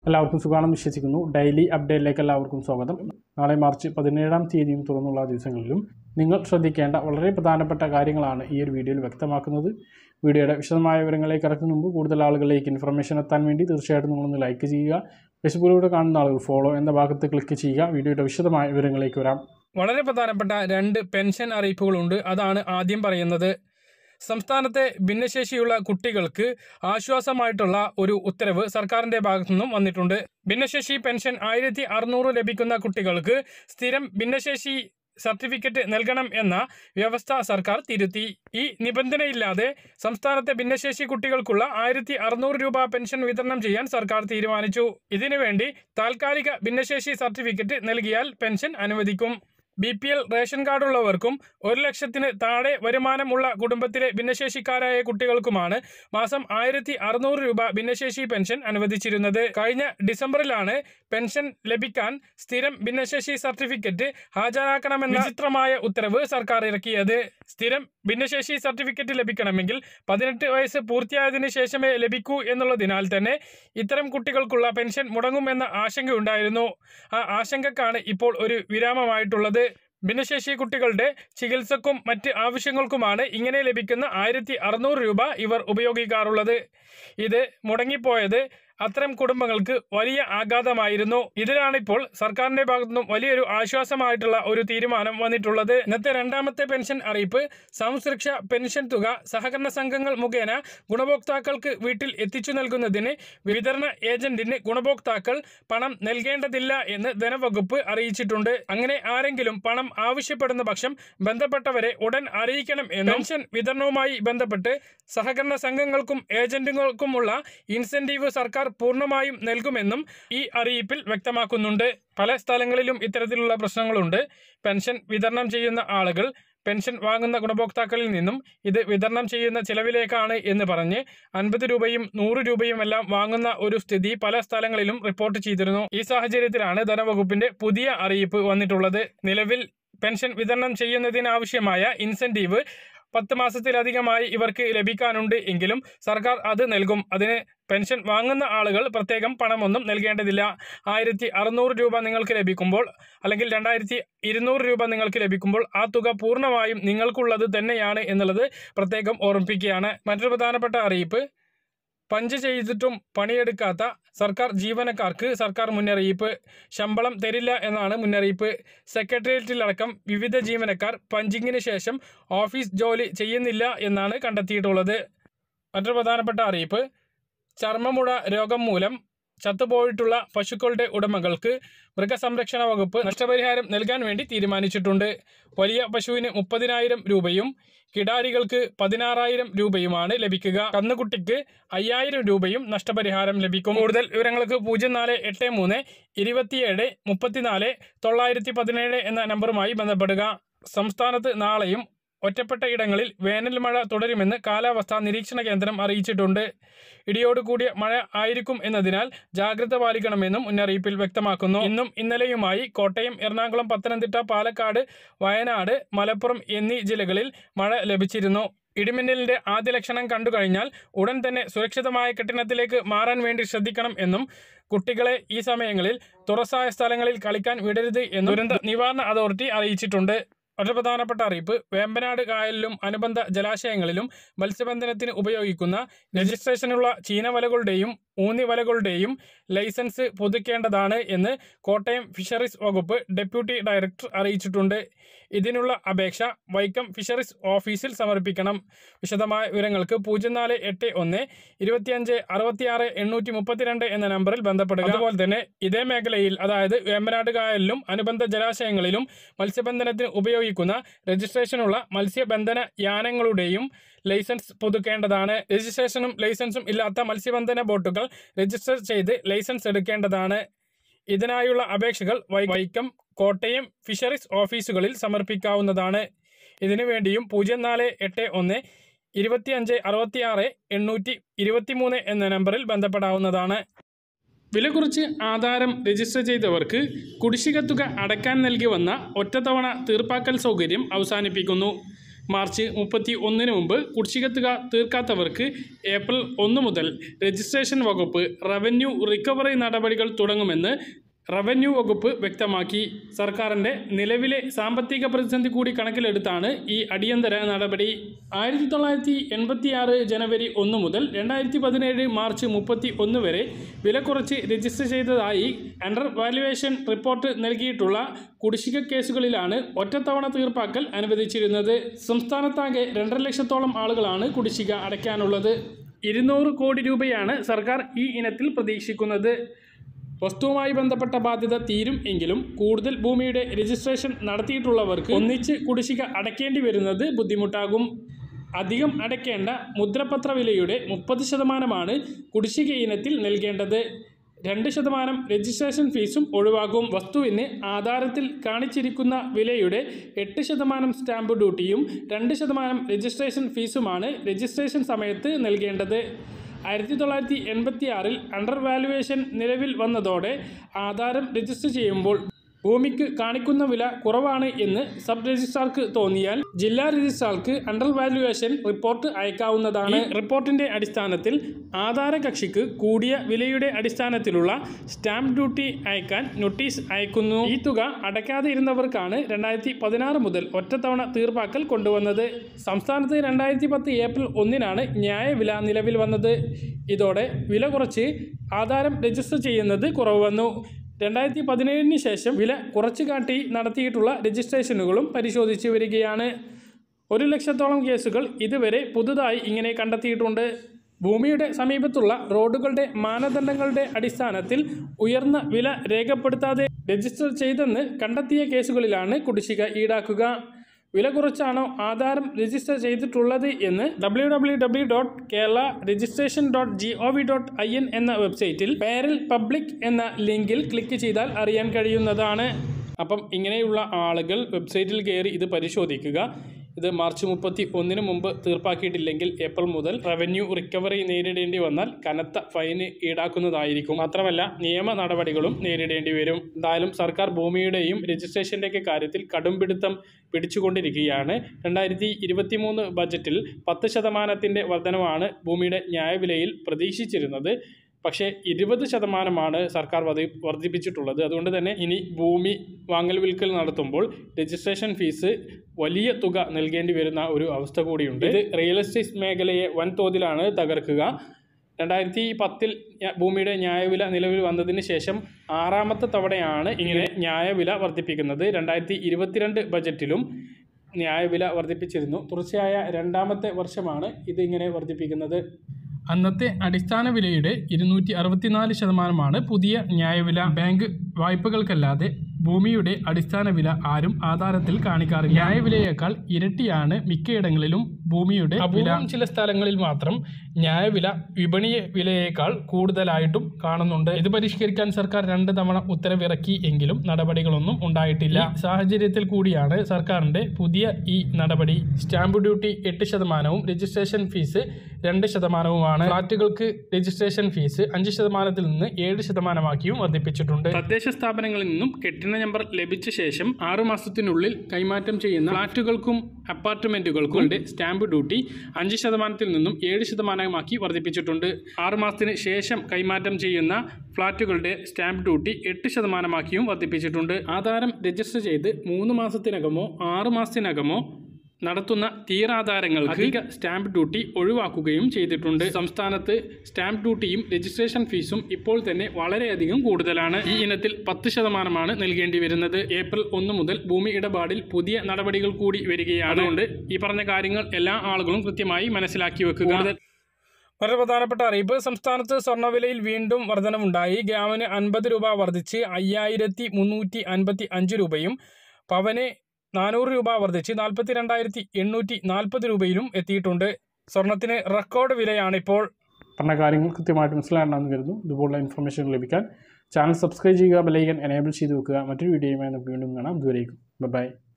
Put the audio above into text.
എല്ലാവർക്കും സുഖമാണെന്ന് വിശ്വസിക്കുന്നു ഡെയിലി അപ്ഡേറ്റിലേക്ക് എല്ലാവർക്കും സ്വാഗതം നാളെ മാർച്ച് പതിനേഴാം തീയതിയും തുറന്നുള്ള ദിവസങ്ങളിലും നിങ്ങൾ ശ്രദ്ധിക്കേണ്ട വളരെ പ്രധാനപ്പെട്ട കാര്യങ്ങളാണ് ഈ ഒരു വീഡിയോയിൽ വ്യക്തമാക്കുന്നത് വീഡിയോയുടെ വിശദമായ വിവരങ്ങളിലേക്ക് ഇറക്കുന്ന മുമ്പ് കൂടുതൽ ആളുകളിലേക്ക് ഇൻഫർമേഷൻ എത്താൻ വേണ്ടി തീർച്ചയായിട്ടും നിങ്ങളൊന്ന് ലൈക്ക് ചെയ്യുക ഫേസ്ബുക്കിലൂടെ കാണുന്ന ആളുകൾ ഫോളോ എന്ന ഭാഗത്ത് ക്ലിക്ക് ചെയ്യുക വീഡിയോയുടെ വിശദമായ വിവരങ്ങളിലേക്ക് വരാം വളരെ പ്രധാനപ്പെട്ട രണ്ട് പെൻഷൻ അറിയിപ്പുകളുണ്ട് അതാണ് ആദ്യം പറയുന്നത് സംസ്ഥാനത്തെ ഭിന്നശേഷിയുള്ള കുട്ടികൾക്ക് ആശ്വാസമായിട്ടുള്ള ഒരു ഉത്തരവ് സർക്കാരിന്റെ ഭാഗത്തു നിന്നും വന്നിട്ടുണ്ട് ഭിന്നശേഷി പെൻഷൻ ആയിരത്തി അറുന്നൂറ് ലഭിക്കുന്ന കുട്ടികൾക്ക് സ്ഥിരം ഭിന്നശേഷി സർട്ടിഫിക്കറ്റ് നൽകണം എന്ന വ്യവസ്ഥ സർക്കാർ തിരുത്തി ഈ നിബന്ധനയില്ലാതെ സംസ്ഥാനത്തെ ഭിന്നശേഷി കുട്ടികൾക്കുള്ള ആയിരത്തി അറുന്നൂറ് രൂപ പെൻഷൻ വിതരണം ചെയ്യാൻ സർക്കാർ തീരുമാനിച്ചു ഇതിനുവേണ്ടി താൽക്കാലിക ഭിന്നശേഷി സർട്ടിഫിക്കറ്റ് നൽകിയാൽ പെൻഷൻ അനുവദിക്കും ബി പി എൽ റേഷൻ കാർഡുള്ളവർക്കും ഒരു ലക്ഷത്തിന് താഴെ വരുമാനമുള്ള കുടുംബത്തിലെ ഭിന്നശേഷിക്കാരായ കുട്ടികൾക്കുമാണ് മാസം ആയിരത്തി അറുന്നൂറ് രൂപ ഭിന്നശേഷി പെൻഷൻ അനുവദിച്ചിരുന്നത് കഴിഞ്ഞ ഡിസംബറിലാണ് പെൻഷൻ ലഭിക്കാൻ സ്ഥിരം ഭിന്നശേഷി സർട്ടിഫിക്കറ്റ് ഹാജരാക്കണമെന്ന വിചിത്രമായ ഉത്തരവ് സർക്കാർ ഇറക്കിയത് സ്ഥിരം ഭിന്നശേഷി സർട്ടിഫിക്കറ്റ് ലഭിക്കണമെങ്കിൽ പതിനെട്ട് വയസ്സ് പൂർത്തിയായതിനു ശേഷമേ ലഭിക്കൂ എന്നുള്ളതിനാൽ തന്നെ ഇത്തരം കുട്ടികൾക്കുള്ള പെൻഷൻ മുടങ്ങുമെന്ന ആശങ്കയുണ്ടായിരുന്നു ആ ആശങ്കക്കാണ് ഇപ്പോൾ ഒരു വിരാമമായിട്ടുള്ളത് ഭിന്നശേഷി കുട്ടികളുടെ ചികിത്സക്കും മറ്റ് ആവശ്യങ്ങൾക്കുമാണ് ഇങ്ങനെ ലഭിക്കുന്ന ആയിരത്തി അറുന്നൂറ് രൂപ ഇവർ ഉപയോഗിക്കാറുള്ളത് ഇത് മുടങ്ങിപ്പോയത് അത്തരം കുടുംബങ്ങൾക്ക് വലിയ ആഘാതമായിരുന്നു ഇതിലാണ് ഇപ്പോൾ സർക്കാരിന്റെ ഭാഗത്തുനിന്നും വലിയൊരു ആശ്വാസമായിട്ടുള്ള ഒരു തീരുമാനം വന്നിട്ടുള്ളത് ഇന്നത്തെ രണ്ടാമത്തെ പെൻഷൻ അറിയിപ്പ് സാമൂഹ്യസുരക്ഷ പെൻഷൻ തുക സഹകരണ സംഘങ്ങൾ മുഖേന ഗുണഭോക്താക്കൾക്ക് വീട്ടിൽ എത്തിച്ചു നൽകുന്നതിന് വിതരണ ഏജന്റിന് ഗുണഭോക്താക്കൾ പണം നൽകേണ്ടതില്ല എന്ന് ധനവകുപ്പ് അറിയിച്ചിട്ടുണ്ട് അങ്ങനെ ആരെങ്കിലും പണം ആവശ്യപ്പെടുന്ന പക്ഷം ബന്ധപ്പെട്ടവരെ ഉടൻ അറിയിക്കണം എന്നും പെൻഷൻ വിതരണവുമായി ബന്ധപ്പെട്ട് സഹകരണ സംഘങ്ങൾക്കും ഏജന്റുകൾക്കുമുള്ള ഇൻസെന്റീവ് സർക്കാർ പൂർണ്ണമായും നൽകുമെന്നും ഈ അറിയിപ്പിൽ വ്യക്തമാക്കുന്നുണ്ട് പല സ്ഥലങ്ങളിലും ഇത്തരത്തിലുള്ള പ്രശ്നങ്ങളുണ്ട് പെൻഷൻ വിതരണം ചെയ്യുന്ന ആളുകൾ പെൻഷൻ വാങ്ങുന്ന ഗുണഭോക്താക്കളിൽ നിന്നും ഇത് വിതരണം ചെയ്യുന്ന ചിലവിലേക്കാണ് എന്ന് പറഞ്ഞ് അൻപത് രൂപയും നൂറ് രൂപയും എല്ലാം വാങ്ങുന്ന ഒരു സ്ഥിതി പല സ്ഥലങ്ങളിലും റിപ്പോർട്ട് ചെയ്തിരുന്നു ഈ സാഹചര്യത്തിലാണ് ധനവകുപ്പിന്റെ പുതിയ അറിയിപ്പ് വന്നിട്ടുള്ളത് നിലവിൽ പെൻഷൻ വിതരണം ചെയ്യുന്നതിനാവശ്യമായ ഇൻസെന്റീവ് പത്ത് മാസത്തിലധികമായി ഇവർക്ക് ലഭിക്കാനുണ്ട് എങ്കിലും സർക്കാർ അത് നൽകും അതിന് പെൻഷൻ വാങ്ങുന്ന ആളുകൾ പ്രത്യേകം പണമൊന്നും നൽകേണ്ടതില്ല ആയിരത്തി അറുന്നൂറ് രൂപ നിങ്ങൾക്ക് ലഭിക്കുമ്പോൾ അല്ലെങ്കിൽ രണ്ടായിരത്തി ഇരുന്നൂറ് രൂപ നിങ്ങൾക്ക് ലഭിക്കുമ്പോൾ ആ തുക പൂർണ്ണമായും നിങ്ങൾക്കുള്ളത് തന്നെയാണ് എന്നുള്ളത് പ്രത്യേകം ഓർമ്മിപ്പിക്കുകയാണ് മറ്റൊരു പ്രധാനപ്പെട്ട അറിയിപ്പ് പഞ്ച് ചെയ്തിട്ടും പണിയെടുക്കാത്ത സർക്കാർ ജീവനക്കാർക്ക് സർക്കാർ മുന്നറിയിപ്പ് ശമ്പളം തരില്ല എന്നാണ് മുന്നറിയിപ്പ് സെക്രട്ടേറിയറ്റിലടക്കം വിവിധ ജീവനക്കാർ പഞ്ചിങ്ങിന് ശേഷം ഓഫീസ് ജോലി ചെയ്യുന്നില്ല എന്നാണ് കണ്ടെത്തിയിട്ടുള്ളത് മറ്റൊരു പ്രധാനപ്പെട്ട അറിയിപ്പ് ചർമ്മമുഴ രോഗം മൂലം ചത്തുപോയിട്ടുള്ള പശുക്കളുടെ ഉടമകൾക്ക് മൃഗസംരക്ഷണ വകുപ്പ് നഷ്ടപരിഹാരം നൽകാൻ വേണ്ടി തീരുമാനിച്ചിട്ടുണ്ട് വലിയ പശുവിന് മുപ്പതിനായിരം രൂപയും കിടാരികൾക്ക് പതിനാറായിരം രൂപയുമാണ് ലഭിക്കുക കന്നുകുട്ടിക്ക് അയ്യായിരം രൂപയും നഷ്ടപരിഹാരം ലഭിക്കും കൂടുതൽ വിവരങ്ങൾക്ക് പൂജ്യം നാല് എട്ട് മൂന്ന് ഇരുപത്തിയേഴ് മുപ്പത്തിനാല് തൊള്ളായിരത്തി പതിനേഴ് എന്ന നമ്പറുമായി ബന്ധപ്പെടുക സംസ്ഥാനത്ത് നാളെയും ഒറ്റപ്പെട്ട ഇടങ്ങളിൽ വേനൽ മഴ തുടരുമെന്ന് കാലാവസ്ഥാ നിരീക്ഷണ കേന്ദ്രം അറിയിച്ചിട്ടുണ്ട് ഇടിയോട് കൂടിയ മഴ ആയിരിക്കും എന്നതിനാൽ ജാഗ്രത പാലിക്കണമെന്നും മുന്നറിയിപ്പിൽ വ്യക്തമാക്കുന്നു ഇന്നും ഇന്നലെയുമായി കോട്ടയം എറണാകുളം പത്തനംതിട്ട പാലക്കാട് വയനാട് മലപ്പുറം എന്നീ ജില്ലകളിൽ മഴ ലഭിച്ചിരുന്നു ഇടിമിന്നലിന്റെ ആദ്യ ലക്ഷണം കണ്ടു കഴിഞ്ഞാൽ ഉടൻ തന്നെ സുരക്ഷിതമായ കെട്ടിടത്തിലേക്ക് മാറാൻ വേണ്ടി ശ്രദ്ധിക്കണം എന്നും കുട്ടികളെ ഈ സമയങ്ങളിൽ തുറസായ സ്ഥലങ്ങളിൽ കളിക്കാൻ വിടരുത് എന്നും ദുരന്ത നിവാരണ അതോറിറ്റി അറിയിച്ചിട്ടുണ്ട് വളരെ പ്രധാനപ്പെട്ട അറിയിപ്പ് വേമ്പനാട് കായലിലും അനുബന്ധ ജലാശയങ്ങളിലും മത്സ്യബന്ധനത്തിന് ഉപയോഗിക്കുന്ന രജിസ്ട്രേഷനുള്ള ചീനവലകളുടെയും ഊന്നിവലകളുടെയും ലൈസൻസ് പുതുക്കേണ്ടതാണ് എന്ന് കോട്ടയം ഫിഷറീസ് വകുപ്പ് ഡെപ്യൂട്ടി ഡയറക്ടർ അറിയിച്ചിട്ടുണ്ട് ഇതിനുള്ള അപേക്ഷ വൈക്കം ഫിഷറീസ് ഓഫീസിൽ സമർപ്പിക്കണം വിശദമായ വിവരങ്ങൾക്ക് പൂജ്യം നാല് എട്ട് ഒന്ന് ഇരുപത്തിയഞ്ച് അറുപത്തിയാറ് എണ്ണൂറ്റി മുപ്പത്തിരണ്ട് എന്ന നമ്പറിൽ ബന്ധപ്പെടുക അതുപോലെ തന്നെ ഇതേ മേഖലയിൽ അതായത് വേമ്പനാട് കായലിലും അനുബന്ധ ജലാശയങ്ങളിലും മത്സ്യബന്ധനത്തിന് ഉപയോഗിക്കുന്ന രജിസ്ട്രേഷനുള്ള മത്സ്യബന്ധന യാനങ്ങളുടെയും ലൈസൻസ് പുതുക്കേണ്ടതാണ് രജിസ്ട്രേഷനും ലൈസൻസും ഇല്ലാത്ത മത്സ്യബന്ധന ബോട്ടുകൾ രജിസ്റ്റർ ചെയ്ത് ലൈസൻസ് എടുക്കേണ്ടതാണ് ഇതിനായുള്ള അപേക്ഷകൾ വൈ- വൈക്കം കോട്ടയം ഫിഷറീസ് ഓഫീസുകളിൽ സമർപ്പിക്കാവുന്നതാണ് ഇതിനു വേണ്ടിയും പൂജ്യം നാല് എട്ട് ഒന്ന് ഇരുപത്തിയഞ്ച് അറുപത്തിയാറ് എണ്ണൂറ്റി ഇരുപത്തിമൂന്ന് എന്ന നമ്പറിൽ ബന്ധപ്പെടാവുന്നതാണ് വില കുറച്ച് ആധാരം രജിസ്റ്റർ ചെയ്തവർക്ക് കുടിശ്ശിക തുക അടയ്ക്കാൻ നൽകി വന്ന ഒറ്റത്തവണ തീർപ്പാക്കൽ സൗകര്യം അവസാനിപ്പിക്കുന്നു മാർച്ച് മുപ്പത്തി ഒന്നിന് മുമ്പ് കുടിശ്ശിക തുക തീർക്കാത്തവർക്ക് ഏപ്രിൽ ഒന്ന് മുതൽ രജിസ്ട്രേഷൻ വകുപ്പ് റവന്യൂ റിക്കവറി നടപടികൾ തുടങ്ങുമെന്ന് റവന്യൂ വകുപ്പ് വ്യക്തമാക്കി സർക്കാരിൻ്റെ നിലവിലെ സാമ്പത്തിക പ്രതിസന്ധി കൂടി കണക്കിലെടുത്താണ് ഈ അടിയന്തര നടപടി ആയിരത്തി തൊള്ളായിരത്തി എൺപത്തി ആറ് ജനുവരി ഒന്ന് മുതൽ രണ്ടായിരത്തി പതിനേഴ് മാർച്ച് മുപ്പത്തി ഒന്ന് വരെ വില കുറച്ച് രജിസ്റ്റർ ചെയ്തതായി അണ്ടർ വാല്യുവേഷൻ റിപ്പോർട്ട് നൽകിയിട്ടുള്ള കുടിശ്ശിക കേസുകളിലാണ് ഒറ്റത്തവണ തീർപ്പാക്കൽ അനുവദിച്ചിരുന്നത് സംസ്ഥാനത്താകെ രണ്ടര ലക്ഷത്തോളം ആളുകളാണ് കുടിശ്ശിക അടയ്ക്കാനുള്ളത് ഇരുന്നൂറ് കോടി രൂപയാണ് സർക്കാർ ഈ ഇനത്തിൽ പ്രതീക്ഷിക്കുന്നത് വസ്തുവുമായി ബന്ധപ്പെട്ട ബാധ്യത തീരും എങ്കിലും കൂടുതൽ ഭൂമിയുടെ രജിസ്ട്രേഷൻ നടത്തിയിട്ടുള്ളവർക്ക് ഒന്നിച്ച് കുടിശ്ശിക അടയ്ക്കേണ്ടി വരുന്നത് ബുദ്ധിമുട്ടാകും അധികം അടയ്ക്കേണ്ട മുദ്രപത്ര വിലയുടെ മുപ്പത് ശതമാനമാണ് കുടിശ്ശിക ഇനത്തിൽ നൽകേണ്ടത് രണ്ട് ശതമാനം രജിസ്ട്രേഷൻ ഫീസും ഒഴിവാകും വസ്തുവിന് ആധാരത്തിൽ കാണിച്ചിരിക്കുന്ന വിലയുടെ എട്ട് ശതമാനം സ്റ്റാമ്പ് ഡ്യൂട്ടിയും രണ്ട് ശതമാനം രജിസ്ട്രേഷൻ ഫീസുമാണ് രജിസ്ട്രേഷൻ സമയത്ത് നൽകേണ്ടത് ആയിരത്തി തൊള്ളായിരത്തി എൺപത്തി ആറിൽ അണ്ടർ വാലുവേഷൻ നിലവിൽ വന്നതോടെ ആധാരം രജിസ്റ്റർ ചെയ്യുമ്പോൾ ഭൂമിക്ക് കാണിക്കുന്ന വില കുറവാണ് എന്ന് സബ് രജിസ്ട്രാർക്ക് തോന്നിയാൽ ജില്ലാ രജിസ്ട്രാർക്ക് അണ്ടർ വാലുവേഷൻ റിപ്പോർട്ട് അയക്കാവുന്നതാണ് ഈ റിപ്പോർട്ടിന്റെ അടിസ്ഥാനത്തിൽ ആധാര കക്ഷിക്ക് കൂടിയ വിലയുടെ അടിസ്ഥാനത്തിലുള്ള സ്റ്റാമ്പ് ഡ്യൂട്ടി അയക്കാൻ നോട്ടീസ് അയക്കുന്നു ഈ തുക അടയ്ക്കാതെ ഇരുന്നവർക്കാണ് രണ്ടായിരത്തി പതിനാറ് മുതൽ ഒറ്റത്തവണ തീർപ്പാക്കൽ കൊണ്ടുവന്നത് സംസ്ഥാനത്ത് രണ്ടായിരത്തി പത്ത് ഏപ്രിൽ ഒന്നിനാണ് ന്യായവില നിലവിൽ വന്നത് ഇതോടെ വില കുറച്ച് ആധാരം രജിസ്റ്റർ ചെയ്യുന്നത് കുറവ് വന്നു രണ്ടായിരത്തി പതിനേഴിന് ശേഷം വില കുറച്ച് കാട്ടി നടത്തിയിട്ടുള്ള രജിസ്ട്രേഷനുകളും പരിശോധിച്ചു വരികയാണ് ഒരു ലക്ഷത്തോളം കേസുകൾ ഇതുവരെ പുതുതായി ഇങ്ങനെ കണ്ടെത്തിയിട്ടുണ്ട് ഭൂമിയുടെ സമീപത്തുള്ള റോഡുകളുടെ മാനദണ്ഡങ്ങളുടെ അടിസ്ഥാനത്തിൽ ഉയർന്ന വില രേഖപ്പെടുത്താതെ രജിസ്റ്റർ ചെയ്തെന്ന് കണ്ടെത്തിയ കേസുകളിലാണ് കുടിശ്ശിക ഈടാക്കുക വില കുറച്ചാണോ ആധാരം രജിസ്റ്റർ ചെയ്തിട്ടുള്ളത് എന്ന് W W W dot Kerala registration dot G O V dot I N എന്ന വെബ്സൈറ്റിൽ പേരൽ പബ്ലിക് എന്ന ലിങ്കിൽ ക്ലിക്ക് ചെയ്താൽ അറിയാൻ കഴിയുന്നതാണ് അപ്പം ഇങ്ങനെയുള്ള ആളുകൾ വെബ്സൈറ്റിൽ കയറി ഇത് പരിശോധിക്കുക ഇത് മാർച്ച് മുപ്പത്തി ഒന്നിന് മുമ്പ് തീർപ്പാക്കിയിട്ടില്ലെങ്കിൽ ഏപ്രിൽ മുതൽ റവന്യൂ റിക്കവറി നേരിടേണ്ടി വന്നാൽ കനത്ത ഫൈന് ഈടാക്കുന്നതായിരിക്കും മാത്രമല്ല നിയമ നടപടികളും നേരിടേണ്ടി വരും എന്തായാലും സർക്കാർ ഭൂമിയുടെയും രജിസ്ട്രേഷൻ്റെയൊക്കെ കാര്യത്തിൽ കടുംപിടുത്തം പിടിച്ചുകൊണ്ടിരിക്കുകയാണ് രണ്ടായിരത്തി ഇരുപത്തി മൂന്ന് ബജറ്റിൽ പത്ത് ശതമാനത്തിൻ്റെ വർധനവാണ് ഭൂമിയുടെ ന്യായവിലയിൽ പ്രതീക്ഷിച്ചിരുന്നത് പക്ഷേ ഇരുപത് ശതമാനമാണ് സർക്കാർ വർധി വർദ്ധിപ്പിച്ചിട്ടുള്ളത് അതുകൊണ്ട് തന്നെ ഇനി ഭൂമി വാങ്ങൽ വിൽക്കൽ നടത്തുമ്പോൾ രജിസ്ട്രേഷൻ ഫീസ് വലിയ തുക നൽകേണ്ടി വരുന്ന ഒരു അവസ്ഥ കൂടിയുണ്ട് ഇത് റിയൽ എസ്റ്റേറ്റ് മേഖലയെ വൻതോതിലാണ് തകർക്കുക രണ്ടായിരത്തി പത്തിൽ ഭൂമിയുടെ ന്യായവില നിലവിൽ വന്നതിന് ശേഷം ആറാമത്തെ തവണയാണ് ഇങ്ങനെ ന്യായവില വർദ്ധിപ്പിക്കുന്നത് രണ്ടായിരത്തി ഇരുപത്തിരണ്ട് ബജറ്റിലും ന്യായവില വർദ്ധിപ്പിച്ചിരുന്നു തുടർച്ചയായ രണ്ടാമത്തെ വർഷമാണ് ഇതിങ്ങനെ വർദ്ധിപ്പിക്കുന്നത് അന്നത്തെ അടിസ്ഥാന വിലയുടെ ഇരുന്നൂറ്റി അറുപത്തിനാല് ശതമാനമാണ് പുതിയ ന്യായവില ബാങ്ക് വായ്പകൾക്കല്ലാതെ ഭൂമിയുടെ അടിസ്ഥാന വില ആരും ആധാരത്തിൽ കാണിക്കാറില്ല ന്യായവിലയേക്കാൾ ഇരട്ടിയാണ് മിക്കയിടങ്ങളിലും ഭൂമിയുടെ വില ചില സ്ഥലങ്ങളിൽ മാത്രം ന്യായവില വിപണി വിലയേക്കാൾ കൂടുതലായിട്ടും കാണുന്നുണ്ട് ഇത് പരിഷ്കരിക്കാൻ സർക്കാർ രണ്ട് തവണ ഉത്തരവിറക്കി എങ്കിലും നടപടികളൊന്നും ഉണ്ടായിട്ടില്ല ഈ സാഹചര്യത്തിൽ കൂടിയാണ് സർക്കാരിന്റെ പുതിയ ഈ നടപടി സ്റ്റാമ്പ് ഡ്യൂട്ടി എട്ട് ശതമാനവും രജിസ്ട്രേഷൻ ഫീസ് രണ്ട് ശതമാനവുമാണ് ഫ്ളാറ്റുകൾക്ക് രജിസ്ട്രേഷൻ ഫീസ് അഞ്ച് ശതമാനത്തിൽ നിന്ന് ഏഴ് ശതമാനമാക്കിയും വർദ്ധിപ്പിച്ചിട്ടുണ്ട് തദ്ദേശ സ്ഥാപനങ്ങളിൽ നിന്നും കെട്ടിട നമ്പർ ലഭിച്ച ശേഷം ആറു മാസത്തിനുള്ളിൽ കൈമാറ്റം ചെയ്യുന്ന ഫ്ളാറ്റുകൾക്കും അപ്പാർട്ട്മെന്റുകൾക്കും സ്റ്റാമ്പ് ഡ്യൂട്ടി അഞ്ച് ശതമാനത്തിൽ നിന്നും ഏഴ് ശതമാനമാക്കി വർദ്ധിപ്പിച്ചിട്ടുണ്ട് ആറു മാസത്തിന് ശേഷം കൈമാറ്റം ചെയ്യുന്ന ഫ്ളാറ്റുകളുടെ സ്റ്റാമ്പ് ഡ്യൂട്ടി എട്ട് ശതമാനമാക്കിയും വർദ്ധിപ്പിച്ചിട്ടുണ്ട് ആധാരം രജിസ്റ്റർ ചെയ്ത് മൂന്ന് മാസത്തിനകമോ ആറ് മാസത്തിനകമോ നടത്തുന്ന തീരാധാരങ്ങൾക്ക് അധിക സ്റ്റാമ്പ് ഡ്യൂട്ടി ഒഴിവാക്കുകയും ചെയ്തിട്ടുണ്ട് സംസ്ഥാനത്ത് സ്റ്റാമ്പ് ഡ്യൂട്ടിയും രജിസ്ട്രേഷൻ ഫീസും ഇപ്പോൾ തന്നെ വളരെയധികം കൂടുതലാണ് ഈ ഇനത്തിൽ പത്ത് ശതമാനമാണ് നൽകേണ്ടി വരുന്നത് ഏപ്രിൽ ഒന്ന് മുതൽ ഭൂമി ഇടപാടിൽ പുതിയ നടപടികൾ കൂടി വരികയാണ് അതുകൊണ്ട് ഈ പറഞ്ഞ കാര്യങ്ങൾ എല്ലാ ആളുകളും കൃത്യമായി മനസ്സിലാക്കി വെക്കുക വളരെ പ്രധാനപ്പെട്ട അറിയിപ്പ് സംസ്ഥാനത്ത് സ്വർണ്ണവിലയിൽ വീണ്ടും വർധനവുണ്ടായി ഗ്രാമിന് അൻപത് രൂപ വർദ്ധിച്ച് അയ്യായിരത്തി മുന്നൂറ്റി അൻപത്തി അഞ്ച് രൂപയും പവന് നാനൂറ് രൂപ വർദ്ധിച്ച് നാൽപ്പത്തി രണ്ടായിരത്തി എണ്ണൂറ്റി നാൽപ്പത് രൂപയിലും എത്തിയിട്ടുണ്ട് സ്വർണത്തിന് റെക്കോർഡ് വിലയാണ് ഇപ്പോൾ പറഞ്ഞ കാര്യങ്ങൾ കൃത്യമായിട്ട് മനസ്സിലാകണമെന്ന് കരുതുന്നു ഇതുപോലുള്ള ഇൻഫർമേഷൻ ലഭിക്കാൻ ചാനൽ സബ്സ്ക്രൈബ് ചെയ്യുക ബെലൈക്കൻ എനേബിൾ ചെയ്ത് വെക്കുക മറ്റൊരു വീഡിയോയുമായി നമുക്ക് വീണ്ടും കാണാം ഇതുവരേക്കും ബൈ